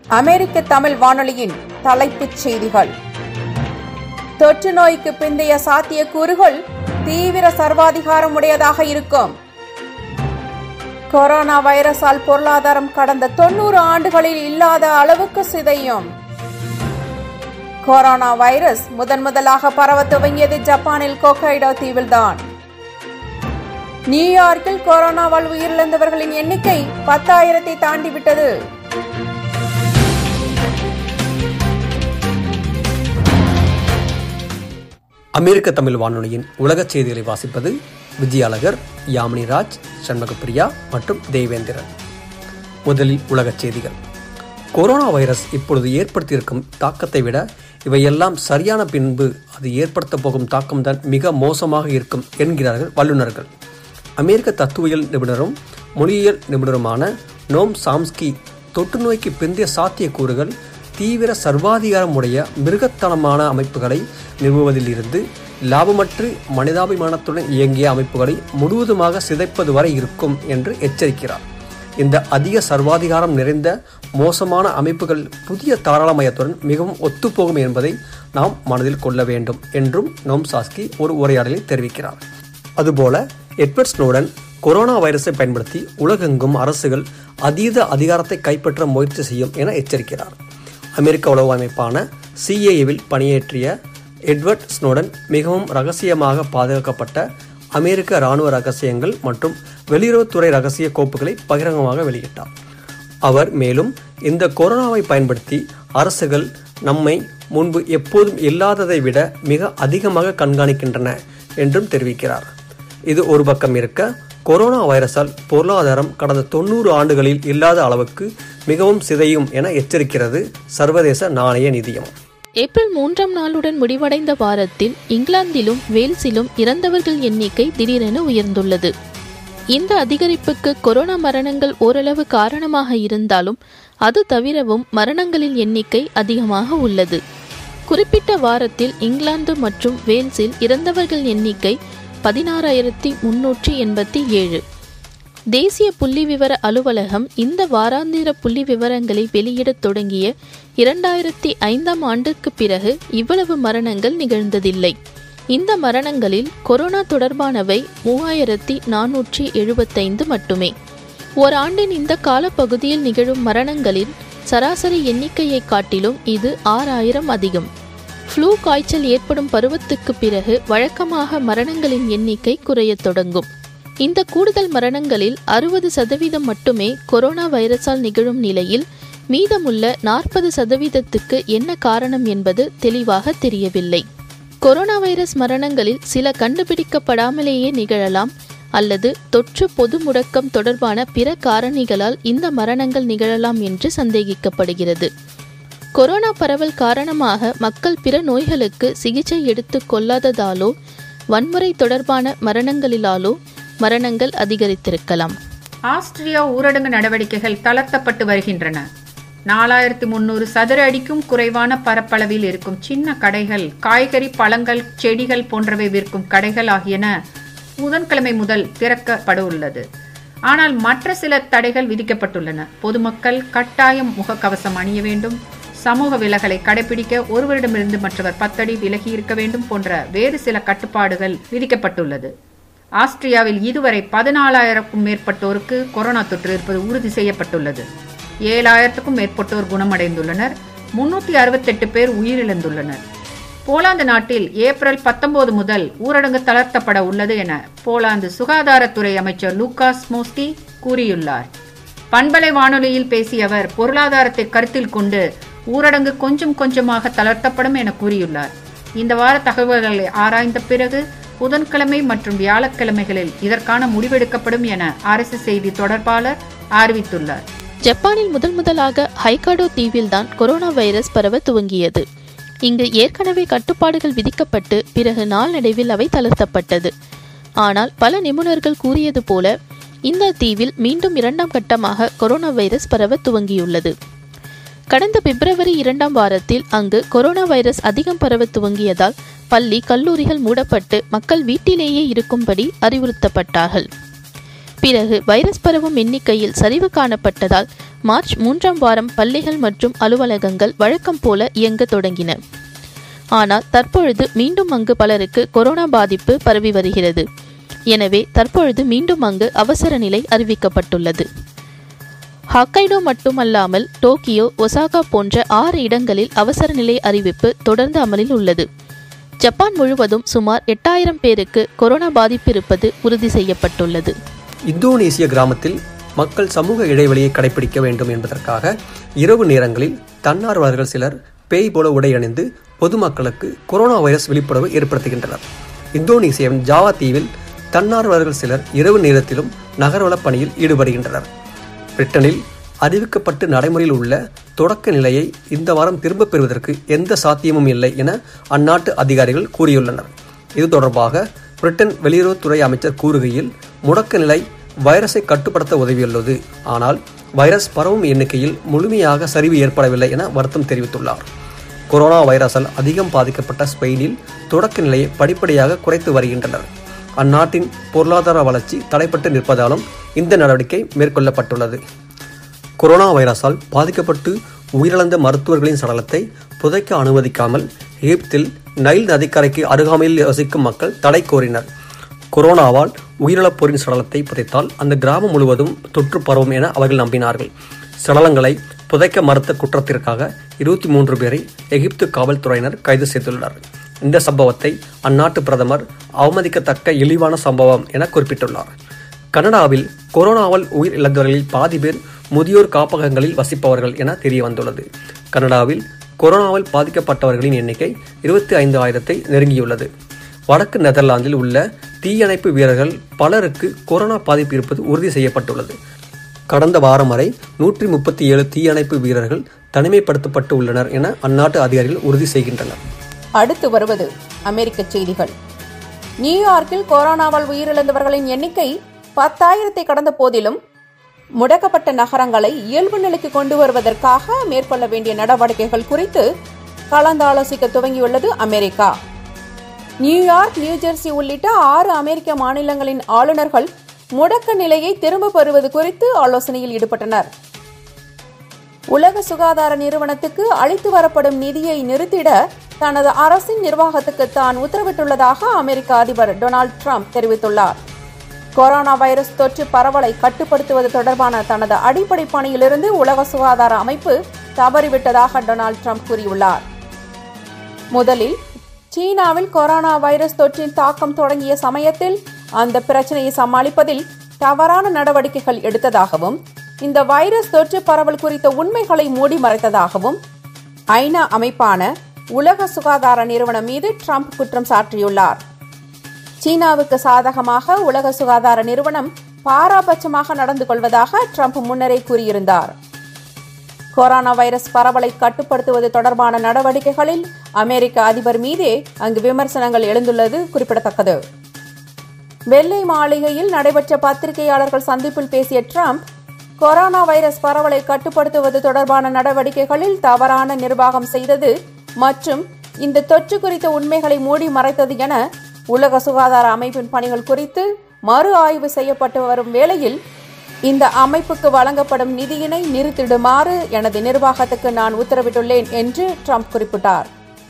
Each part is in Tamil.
அமெரிக்க தமிழ் வானொலியின் தலைப்புச் செய்திகள் தொற்று நோய்க்கு பிந்தைய சாத்தியக்கூறுகள் தீவிர சர்வாதிகாரம் உடையதாக இருக்கும் கொரோனா வைரஸால் பொருளாதாரம் கடந்த தொன்னூறு ஆண்டுகளில் இல்லாத அளவுக்கு சிதையும் கொரோனா வைரஸ் முதன் முதலாக பரவ துவங்கியது ஜப்பானில் கொக்கைடோ தீவில்தான் நியூயார்க்கில் கொரோனாவால் உயிரிழந்தவர்களின் எண்ணிக்கை பத்தாயிரத்தை தாண்டிவிட்டது அமெரிக்க தமிழ் வானொலியின் உலகச் செய்திகளை வாசிப்பது விஜயாலகர் யாமினி ராஜ் சண்முகப்பிரியா மற்றும் தேவேந்திரன் முதலில் உலகச் செய்திகள் கொரோனா வைரஸ் இப்பொழுது ஏற்படுத்தியிருக்கும் தாக்கத்தை விட இவையெல்லாம் சரியான பின்பு அது ஏற்படுத்த போகும் தாக்கம்தான் மிக மோசமாக இருக்கும் என்கிறார்கள் வல்லுநர்கள் அமெரிக்க தத்துவியல் நிபுணரும் மொழியியல் நிபுணருமான நோம் சாம்ஸ்கி தொற்று நோய்க்கு பிந்தைய சாத்தியக்கூறுகள் தீவிர சர்வாதிகாரமுடைய மிருகத்தனமான அமைப்புகளை நிறுவுவதில் இருந்து லாபமற்று மனிதாபிமானத்துடன் இயங்கிய அமைப்புகளை முழுவதுமாக சிதைப்பது வரை இருக்கும் என்று எச்சரிக்கிறார் இந்த அதிக சர்வாதிகாரம் நிறைந்த மோசமான அமைப்புகள் புதிய தாராளமயத்துடன் மிகவும் ஒத்துப்போகும் என்பதை நாம் மனதில் கொள்ள வேண்டும் என்றும் நோம் சாஸ்கி ஒரு உரையாடலில் தெரிவிக்கிறார் அதுபோல எட்வர்ட் ஸ்னோடன் கொரோனா வைரஸை பயன்படுத்தி உலகெங்கும் அரசுகள் அதீத அதிகாரத்தை கைப்பற்ற முயற்சி செய்யும் என எச்சரிக்கிறார் அமெரிக்க உளவு அமைப்பான சிஏஏவில் பணியேற்றிய எட்வர்ட் ஸ்னோடன் மிகவும் ரகசியமாக பாதுகாக்கப்பட்ட அமெரிக்க இராணுவ ரகசியங்கள் மற்றும் வெளியுறவுத்துறை ரகசிய கோப்புகளை பகிரங்கமாக வெளியிட்டார் அவர் மேலும் இந்த கொரோனாவை பயன்படுத்தி அரசுகள் நம்மை முன்பு எப்போதும் இல்லாததை விட மிக அதிகமாக கண்காணிக்கின்றன என்றும் தெரிவிக்கிறார் இது ஒரு பக்கம் இருக்க கொரோனா வைரஸால் பொருளாதாரம் கடந்த தொண்ணூறு ஆண்டுகளில் இல்லாத அளவுக்கு மிகவும் சிதையும் என எச்சரிக்கிறது சர்வதேச நாணய நிதியம் ஏப்ரல் மூன்றாம் நாளுடன் முடிவடைந்த வாரத்தில் இங்கிலாந்திலும் வேல்ஸிலும் இறந்தவர்கள் எண்ணிக்கை திடீரென உயர்ந்துள்ளது இந்த அதிகரிப்புக்கு கொரோனா மரணங்கள் ஓரளவு காரணமாக இருந்தாலும் அது தவிரவும் மரணங்களின் எண்ணிக்கை அதிகமாக உள்ளது குறிப்பிட்ட வாரத்தில் இங்கிலாந்து மற்றும் வேல்ஸில் இறந்தவர்கள் எண்ணிக்கை பதினாறாயிரத்தி முன்னூற்றி எண்பத்தி ஏழு தேசிய புள்ளி விவர அலுவலகம் இந்த வாராந்திர புள்ளி விவரங்களை வெளியிடத் தொடங்கிய இரண்டாயிரத்தி ஐந்தாம் ஆண்டுக்கு பிறகு இவ்வளவு மரணங்கள் நிகழ்ந்ததில்லை இந்த மரணங்களில் கொரோனா தொடர்பானவை மூவாயிரத்தி நானூற்றி எழுபத்தைந்து மட்டுமே ஓராண்டின் இந்த காலப்பகுதியில் நிகழும் மரணங்களின் சராசரி எண்ணிக்கையை காட்டிலும் இது ஆறாயிரம் அதிகம் ஃப்ளூ காய்ச்சல் ஏற்படும் பருவத்துக்கு பிறகு வழக்கமாக மரணங்களின் எண்ணிக்கை குறையத் தொடங்கும் இந்த கூடுதல் மரணங்களில் அறுபது சதவீதம் மட்டுமே கொரோனா வைரஸால் நிகழும் நிலையில் மீதமுள்ள நாற்பது சதவீதத்துக்கு என்ன காரணம் என்பது தெளிவாக தெரியவில்லை கொரோனா வைரஸ் மரணங்களில் சில கண்டுபிடிக்கப்படாமலேயே நிகழலாம் அல்லது தொற்று பொது முடக்கம் தொடர்பான பிற காரணிகளால் இந்த மரணங்கள் நிகழலாம் என்று சந்தேகிக்கப்படுகிறது கொரோனா பரவல் காரணமாக மக்கள் பிற நோய்களுக்கு சிகிச்சை எடுத்து கொள்ளாததாலோ வன்முறை தொடர்பான மரணங்களிலாலோ மரணங்கள் அதிகரித்திருக்கலாம் ஆஸ்திரியா ஊரடங்கு நடவடிக்கைகள் தளர்த்தப்பட்டு வருகின்றன நாலாயிரத்தி முன்னூறு சதுர அடிக்கும் குறைவான பரப்பளவில் இருக்கும் சின்ன கடைகள் காய்கறி பழங்கள் செடிகள் போன்றவை விற்கும் கடைகள் ஆகியன புதன்கிழமை முதல் திறக்கப்பட உள்ளது ஆனால் மற்ற சில தடைகள் விதிக்கப்பட்டுள்ளன பொதுமக்கள் கட்டாயம் முகக்கவசம் அணிய வேண்டும் சமூக விலகலை கடைபிடிக்க ஒருவரிடமிருந்து மற்றவர் பத்தடி விலகி இருக்க வேண்டும் போன்ற வேறு சில கட்டுப்பாடுகள் விதிக்கப்பட்டுள்ளது ஆஸ்திரியாவில் இதுவரை பதினாலாயிரக்கும் மேற்பட்டோருக்கு கொரோனா தொற்று இருப்பது உறுதி செய்யப்பட்டுள்ளது ஏழாயிரத்துக்கும் மேற்பட்டோர் குணமடைந்துள்ளனர் முன்னூத்தி அறுபத்தெட்டு பேர் உயிரிழந்துள்ளனர் போலாந்து நாட்டில் ஏப்ரல் பத்தொன்பது முதல் ஊரடங்கு தளர்த்தப்பட உள்ளது என போலாந்து சுகாதாரத்துறை அமைச்சர் லூகாஸ் மோஸ்கி கூறியுள்ளார் பண்பலை வானொலியில் பேசிய அவர் பொருளாதாரத்தை கருத்தில் கொண்டு ஊரடங்கு கொஞ்சம் கொஞ்சமாக தளர்த்தப்படும் என கூறியுள்ளார் இந்த வார தகவல்களை ஆராய்ந்த பிறகு புதன்கிழமை மற்றும் வியாழக்கிழமைகளில் இதற்கான முடிவெடுக்கப்படும் என அரசு செய்தி தொடர்பாளர் அறிவித்துள்ளார் ஜப்பானில் முதல் முதலாக ஹைகாடோ தீவில்தான் கொரோனா வைரஸ் பரவ துவங்கியது இங்கு ஏற்கனவே கட்டுப்பாடுகள் விதிக்கப்பட்டு பிறகு நாளடைவில் அவை தளர்த்தப்பட்டது ஆனால் பல நிபுணர்கள் கூறியது போல இந்த தீவில் மீண்டும் இரண்டாம் கட்டமாக கொரோனா வைரஸ் பரவ துவங்கியுள்ளது கடந்த பிப்ரவரி இரண்டாம் வாரத்தில் அங்கு கொரோனா வைரஸ் அதிகம் பரவ துவங்கியதால் பள்ளி கல்லூரிகள் மூடப்பட்டு மக்கள் வீட்டிலேயே இருக்கும்படி அறிவுறுத்தப்பட்டார்கள் பிறகு வைரஸ் பரவும் எண்ணிக்கையில் சரிவு காணப்பட்டதால் மார்ச் மூன்றாம் வாரம் பள்ளிகள் மற்றும் அலுவலகங்கள் வழக்கம் போல இயங்க தொடங்கின ஆனால் தற்பொழுது மீண்டும் அங்கு பலருக்கு கொரோனா பாதிப்பு பரவி வருகிறது எனவே தற்பொழுது மீண்டும் அங்கு அவசர நிலை அறிவிக்கப்பட்டுள்ளது ஹாக்கைடோ மட்டுமல்லாமல் டோக்கியோ ஒசாகா போன்ற ஆறு இடங்களில் அவசர நிலை அறிவிப்பு தொடர்ந்து அமலில் உள்ளது ஜப்பான் முழுவதும் சுமார் எட்டாயிரம் பேருக்கு கொரோனா பாதிப்பு இருப்பது உறுதி செய்யப்பட்டுள்ளது இந்தோனேசிய கிராமத்தில் மக்கள் சமூக இடைவெளியை கடைபிடிக்க வேண்டும் என்பதற்காக இரவு நேரங்களில் தன்னார்வலர்கள் சிலர் பேய் போல உடை அணிந்து பொதுமக்களுக்கு கொரோனா வைரஸ் விழிப்புணர்வு ஏற்படுத்துகின்றனர் இந்தோனேசியாவின் ஜாவா தீவில் தன்னார்வலர்கள் சிலர் இரவு நேரத்திலும் நகர்வளப் பணியில் ஈடுபடுகின்றனர் பிரிட்டனில் அறிவிக்கப்பட்டு நடைமுறையில் உள்ள தொடக்க நிலையை இந்த வாரம் திரும்பப் பெறுவதற்கு எந்த சாத்தியமும் இல்லை என அந்நாட்டு அதிகாரிகள் கூறியுள்ளனர் இது தொடர்பாக பிரிட்டன் வெளியுறவுத்துறை அமைச்சர் கூறுகையில் முடக்க நிலை வைரஸை கட்டுப்படுத்த உதவியுள்ளது ஆனால் வைரஸ் பரவும் எண்ணிக்கையில் முழுமையாக சரிவு ஏற்படவில்லை என வருத்தம் தெரிவித்துள்ளார் கொரோனா வைரஸால் அதிகம் பாதிக்கப்பட்ட ஸ்பெயினில் தொடக்க நிலையை படிப்படியாக குறைத்து வருகின்றனர் அந்நாட்டின் பொருளாதார வளர்ச்சி தடைப்பட்டு நிற்பதாலும் இந்த நடவடிக்கை மேற்கொள்ளப்பட்டுள்ளது கொரோனா வைரஸால் பாதிக்கப்பட்டு உயிரிழந்த மருத்துவர்களின் சடலத்தை புதைக்க அனுமதிக்காமல் எகிப்தில் நைல் நதிக்கரைக்கு அருகாமையில் வசிக்கும் மக்கள் தடை கோரினர் கொரோனாவால் உயிரிழப்போரின் சடலத்தை புதைத்தால் அந்த கிராமம் முழுவதும் தொற்று பரவும் என அவர்கள் நம்பினார்கள் சடலங்களை புதைக்க மறுத்த குற்றத்திற்காக இருபத்தி மூன்று பேரை எகிப்து காவல்துறையினர் கைது செய்துள்ளனர் இந்த சம்பவத்தை அந்நாட்டு பிரதமர் அவமதிக்கத்தக்க இழிவான சம்பவம் என குறிப்பிட்டுள்ளார் கனடாவில் கொரோனாவால் உயிர் இழந்தவர்களில் பாதி பேர் முதியோர் காப்பகங்களில் வசிப்பவர்கள் என தெரிய வந்துள்ளது கனடாவில் கொரோனாவால் பாதிக்கப்பட்டவர்களின் எண்ணிக்கை இருபத்தி ஐந்து ஆயிரத்தை நெருங்கியுள்ளது வடக்கு நெதர்லாந்தில் உள்ள தீயணைப்பு வீரர்கள் பலருக்கு கொரோனா பாதிப்பு இருப்பது உறுதி செய்யப்பட்டுள்ளது கடந்த வாரம் வரை நூற்றி முப்பத்தி ஏழு தீயணைப்பு வீரர்கள் தனிமைப்படுத்தப்பட்டு உள்ளனர் என அந்நாட்டு அதிகாரிகள் உறுதி செய்கின்றனர் அடுத்து வருவது அமெரிக்க செய்திகள் நியூயார்க்கில் கொரோனாவால் உயிரிழந்தவர்களின் எண்ணிக்கை பத்தாயிரத்தை கடந்த போதிலும் முடக்கப்பட்ட நகரங்களை இயல்பு நிலைக்கு கொண்டு வருவதற்காக மேற்கொள்ள வேண்டிய நடவடிக்கைகள் குறித்து கலந்தாலோசிக்க துவங்கியுள்ளது அமெரிக்கா நியூயார்க் நியூஜெர்சி உள்ளிட்ட ஆறு அமெரிக்க மாநிலங்களின் ஆளுநர்கள் முடக்க நிலையை திரும்ப பெறுவது குறித்து ஆலோசனையில் ஈடுபட்டனர் உலக சுகாதார நிறுவனத்துக்கு அளித்து வரப்படும் நிதியை நிறுத்திட தனது அரசின் நிர்வாகத்துக்கு தான் உத்தரவிட்டுள்ளதாக அமெரிக்க அதிபர் டொனால்ட் ட்ரம்ப் தெரிவித்துள்ளார் கொரோனா வைரஸ் தொற்று பரவலை கட்டுப்படுத்துவது தொடர்பான தனது அடிப்படை பணியிலிருந்து உலக சுகாதார அமைப்பு தவறிவிட்டதாக டொனால்ட் ட்ரம்ப் கூறியுள்ளார் முதலில் சீனாவில் கொரோனா வைரஸ் தொற்றின் தாக்கம் தொடங்கிய சமயத்தில் அந்த பிரச்சனையை சமாளிப்பதில் தவறான நடவடிக்கைகள் எடுத்ததாகவும் இந்த வைரஸ் தொற்று பரவல் குறித்த உண்மைகளை மூடி மறைத்ததாகவும் ஐநா அமைப்பான உலக சுகாதார நிறுவனம் மீது ட்ரம்ப் குற்றம் சாட்டியுள்ளார் சீனாவுக்கு சாதகமாக உலக சுகாதார நிறுவனம் பாராபட்சமாக நடந்து கொள்வதாக ட்ரம்ப் முன்னரே கூறியிருந்தார் கொரோனா வைரஸ் பரவலை கட்டுப்படுத்துவது தொடர்பான நடவடிக்கைகளில் அமெரிக்க அதிபர் மீதே அங்கு விமர்சனங்கள் எழுந்துள்ளது குறிப்பிடத்தக்கது வெள்ளை மாளிகையில் நடைபெற்ற பத்திரிகையாளர்கள் சந்திப்பில் பேசிய ட்ரம்ப் கொரோனா வைரஸ் பரவலை கட்டுப்படுத்துவது தொடர்பான நடவடிக்கைகளில் தவறான நிர்வாகம் செய்தது மற்றும் இந்த தொற்று குறித்த உண்மைகளை மூடி மறைத்தது என உலக சுகாதார அமைப்பின் பணிகள் குறித்து மறு ஆய்வு செய்யப்பட்டு வரும் வேளையில் இந்த அமைப்புக்கு வழங்கப்படும் நிதியினை நிறுத்திடுமாறு எனது நிர்வாகத்துக்கு நான் உத்தரவிட்டுள்ளேன் என்று ட்ரம்ப் குறிப்பிட்டார்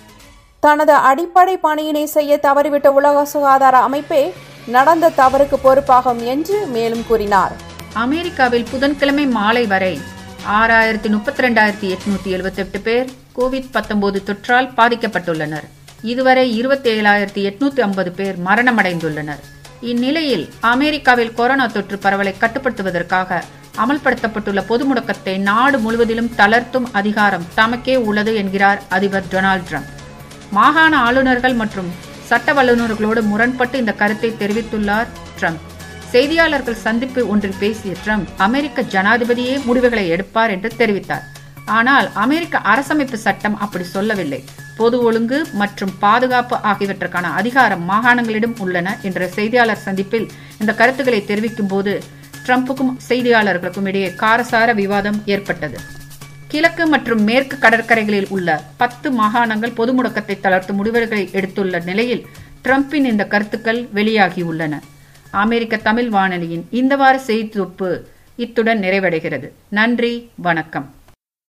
தனது அடிப்படை பணியினை செய்ய தவறிவிட்ட உலக சுகாதார அமைப்பே நடந்த தவறுக்கு பொறுப்பாகும் என்று மேலும் கூறினார் அமெரிக்காவில் புதன்கிழமை மாலை வரை ஆறாயிரத்தி முப்பத்தி ரெண்டாயிரத்தி எட்நூத்தி எழுபத்தி எட்டு பேர் கோவிட் பத்தொன்பது தொற்றால் பாதிக்கப்பட்டுள்ளனர் இதுவரை இருபத்தி ஏழாயிரத்தி எட்நூத்தி ஐம்பது பேர் மரணமடைந்துள்ளனர் இந்நிலையில் அமெரிக்காவில் கொரோனா தொற்று பரவலை கட்டுப்படுத்துவதற்காக அமல்படுத்தப்பட்டுள்ள பொது முடக்கத்தை நாடு முழுவதிலும் தளர்த்தும் அதிகாரம் தமக்கே உள்ளது என்கிறார் அதிபர் டொனால்ட் ட்ரம்ப் மாகாண ஆளுநர்கள் மற்றும் சட்ட வல்லுநர்களோடு முரண்பட்டு இந்த கருத்தை தெரிவித்துள்ளார் ட்ரம்ப் செய்தியாளர்கள் சந்திப்பு ஒன்றில் பேசிய ட்ரம்ப் அமெரிக்க ஜனாதிபதியே முடிவுகளை எடுப்பார் என்று தெரிவித்தார் ஆனால் அமெரிக்க அரசமைப்பு சட்டம் அப்படி சொல்லவில்லை பொது ஒழுங்கு மற்றும் பாதுகாப்பு ஆகியவற்றுக்கான அதிகாரம் மாகாணங்களிடம் உள்ளன என்ற செய்தியாளர் சந்திப்பில் இந்த கருத்துக்களை தெரிவிக்கும் போது ட்ரம்புக்கும் செய்தியாளர்களுக்கும் இடையே காரசார விவாதம் ஏற்பட்டது கிழக்கு மற்றும் மேற்கு கடற்கரைகளில் உள்ள பத்து மாகாணங்கள் பொது முடக்கத்தை தளர்த்தும் முடிவுகளை எடுத்துள்ள நிலையில் ட்ரம்பின் இந்த கருத்துக்கள் வெளியாகியுள்ளன அமெரிக்க தமிழ் வானொலியின் இந்த வார செய்தி தொப்பு இத்துடன் நிறைவடைகிறது நன்றி வணக்கம்